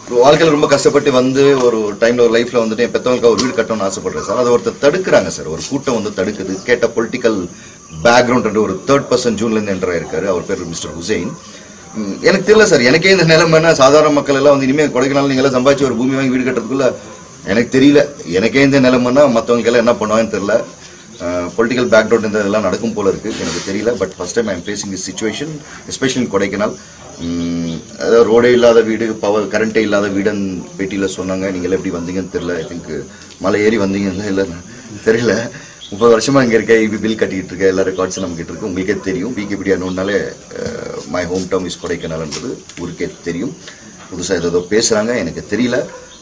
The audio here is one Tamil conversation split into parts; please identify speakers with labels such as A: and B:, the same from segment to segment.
A: வாழ்க்கையில் ரொம்ப கஷ்டப்பட்டு வந்து ஒரு டைம்ல ஒரு லைஃப்ல வந்துட்டு என் பெத்தவங்களுக்கு ஒரு வீடு கட்டணும்னு ஆசைப்படுறேன் சார் அதை ஒருத்தர் தடுக்கிறாங்க சார் ஒரு கூட்டம் வந்து தடுக்குது கேட்ட பொலிட்டிக்கல் பேக்ரவுண்ட் ஒரு தேர்ட் பர்சன் ஜூன்ல இருந்து என்டர் ஆயிருக்காரு அவர் பேர் மிஸ்டர் ஹுசைன் ம், எனக்கு தெரியல சார் எனக்கே இந்த நிலைமைன்னா சாதாரண மக்கள் எல்லாம் வந்து இனிமேல் கொடைக்கானல் நீங்க எல்லாம் சம்பாதிச்சு ஒரு பூமி வாங்கி வீடு கட்டுறதுக்குள்ள எனக்கு தெரியல எனக்கே இந்த நிலைமைன்னா மற்றவங்க எல்லாம் என்ன பண்ணுவாங்கன்னு தெரியல பொலிட்டிக்கல் பேக்ரவுண்ட் இந்த இதெல்லாம் நடக்கும் போல இருக்கு எனக்கு தெரியல but first time I am facing this situation especially Kodaikanal hmm, அதாவது ரோடே இல்லாத வீடு பவர் கரண்டே இல்லாத வீடுன்னு பேட்டியில் சொன்னாங்க நீங்கள் எல்லாம் எப்படி வந்தீங்கன்னு தெரியல ஐ திங்க் மலை ஏறி வந்தீங்கன்னு இல்லை தெரியல முப்பது வருஷமா இங்கே இருக்க இபி பில் கட்டிக்கிட்டு இருக்க எல்லா ரெக்கார்ட்ஸும் நம்ம கிட்ட இருக்கு உங்களுக்கே தெரியும் பிகேபிடி அண்ணாலே மை ஹோம் டவுன் இஸ் கொடைக்கானல்ன்றது ஊருக்கே தெரியும் புதுசாக ஏதோ பேசுகிறாங்க எனக்கு தெரியல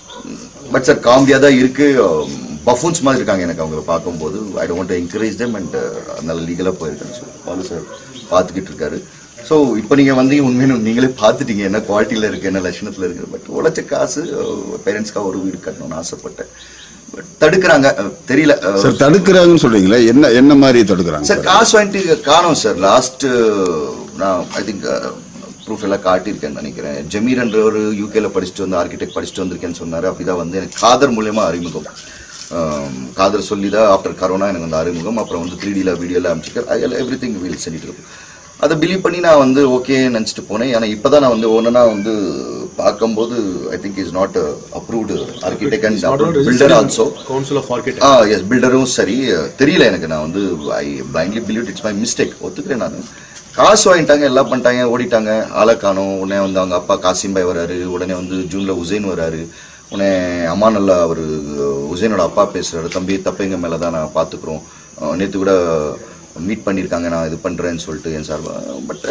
A: பட் சார் காமெடியாக தான் இருக்கு பஃபூன்ஸ் மாதிரி இருக்காங்க எனக்கு அவங்கள பார்க்கும்போது I don't encourage them and அதனால லீகலாக போயிருக்கேன் ஸோ பாலு சார் பார்த்துக்கிட்டு இருக்காரு ஸோ இப்போ நீங்கள் வந்து உண்மையிலும் நீங்களே பார்த்துட்டீங்க என்ன குவாலிட்டியில் இருக்குது என்ன லட்சணத்தில் இருக்குது பட் உழைச்ச காசு பேரண்ட்ஸ்க்காக ஒரு வீடு கட்டணும்னு ஆசைப்பட்டேன் பட் தடுக்கிறாங்க அஹ், தெரியல அஹ்,
B: சார் தடுக்கிறாங்கன்னு சொல்றீங்களா என்ன என்ன மாதிரி தடுக்கிறாங்க
A: சார் காசு வாங்கிட்டு காணோம் சார் லாஸ்ட் நான் ஐ திங்க் ப்ரூஃப் எல்லாம் காட்டியிருக்கேன்னு நினைக்கிறேன் ஜமீர்ன்ற ஒரு யூகேல படிச்சுட்டு வந்து ஆர்கிடெக்ட் படிச்சுட்டு வந்திருக்கேன்னு சொன்னார் அப்படிதான் வந்து எனக்கு காதர் மூலியமா அறிமுகம் ஆம், காதர் சொல்லி தான் ஆஃப்டர் கரோனா எனக்கு வந்து அறிமுகம் அப்புறம் வந்து த்ரீ டியில் வீடியோவில் அமைச்சிருக்காரு எவ்ரி திங் வீல் செஞ்சுட்டு இருக்கும் அதை பிலீவ் பண்ணி நான் வந்து ஓகே நினச்சிட்டு போனேன் ஆனால் இப்போ தான் நான் வந்து ஒன்றுனா வந்து பார்க்கும்போது I think is not approved architect and builder also
C: council of architect
A: ah as பில்டரும் சரி தெரியல எனக்கு நான் வந்து I blindly believe it's my mistake ஒத்துக்கிறேன் நான் காசு வாங்கிட்டாங்க எல்லாம் பண்ணிட்டாங்க ஓடிட்டாங்க ஆளை காணோம் உடனே வந்து அவங்க அப்பா காசிம் பாய் வராரு உடனே வந்து ஜூன்ல உசைன் வராரு உடனே அம்மா நல்லா அவர் உசைனோட அப்பா பேசுறாரு தம்பி தப்பைங்க மேலே தான் நான் பார்த்துக்குறோம் நேற்று கூட மீட் பண்ணியிருக்காங்க நான் இது பண்ணுறேன்னு சொல்லிட்டு என் சார்பா பட்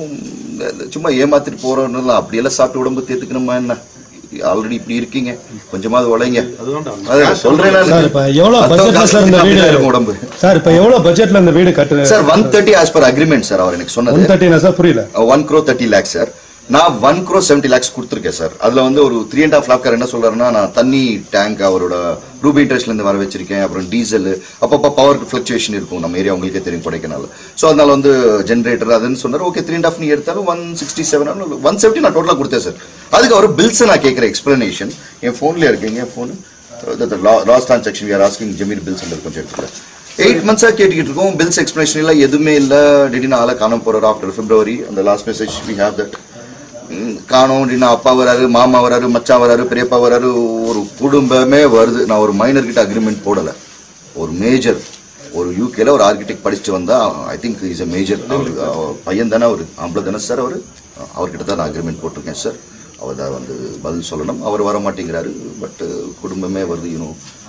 A: சும்மா ஏமாத்திட்டு போகிறோன்னு அப்படியெல்லாம் சாப்பிட்டு உடம்பு தேத்துக்கணுமா என்ன ஆல்ரெடி இப்படி இருக்கீங்க கொஞ்சமாவது உழைங்க அதான் சொல்றேன்
D: சார்
A: நான்.
D: இப்ப எவ்வளவு
A: மத்தவங்க
D: பட்ஜெட்ல சார் இந்த
A: அப்படிதான்
D: வீடு
A: இருக்கும் உடம்பு
D: சார் இப்ப எவ்வளவு பட்ஜெட்ல இந்த வீடு கட்டு
A: sir one thirty as per agreement sir அவர் எனக்கு
D: ஒன்
A: சொன்னது
D: தேர்ட்டினா சார் புரியல
A: one crore thirty lakhs sir நான் ஒன் க்ரோ செவன்டி லேக்ஸ் கொடுத்துருக்கேன் சார் அதுல வந்து ஒரு த்ரீ அண்ட் ஆஃப் லேக் என்ன சொல்றாருன்னா நான் தண்ணி டேங்க் அவரோட ரூபி இன்ட்ரெஸ்ட்ல இருந்து வர வச்சிருக்கேன் அப்புறம் டீசல் அப்பப்போ பவர் ஃபிளக்சுவேஷன் இருக்கும் நம்ம ஏரியா உங்களுக்கே தெரியும் கொடைக்கானல் ஸோ அதனால வந்து ஜென்ரேட்டர் அதுன்னு சொன்னார் ஓகே த்ரீ அண்ட் ஆஃப் நீ எடுத்தாலும் one sixty seven one seventy நான் டோட்டலாக கொடுத்தேன் சார் அதுக்கு அவர் பில்ஸை நான் கேட்குற எக்ஸ்பிளனேஷன் என் ஃபோன்ல இருக்கீங்க என் phone last transaction we are asking Jameer bills கொஞ்சம் எடுத்துக்கிறேன் எயிட் மந்த்ஸாக கேட்டுக்கிட்டு இருக்கோம் பில்ஸ் எக்ஸ்பிளேஷன் இல்லை எதுவுமே இல்லை திடீர்னு ஆளை காண போறாரு ஆஃப்டர் பிப்ரவரி அந்த last message we have that காணோம் அப்படின்னா அப்பா வராரு மாமா வராரு மச்சான் வராரு பெரியப்பா வராரு ஒரு குடும்பமே வருது நான் ஒரு மைனர் கிட்ட அக்ரிமெண்ட் போடலை ஒரு மேஜர் ஒரு யூகேல ஒரு ஆர்கிடெக்ட் படிச்சுட்டு வந்தா I think is a major பையன் தானே அவர் ஆம்பளை தானே சார் அவர் அவர்கிட்ட தான் நான் அக்ரிமெண்ட் போட்டிருக்கேன் சார் அவர் தான் வந்து பதில் சொல்லணும் அவர் வர மாட்டேங்கிறாரு பட் குடும்பமே வருது யூனோ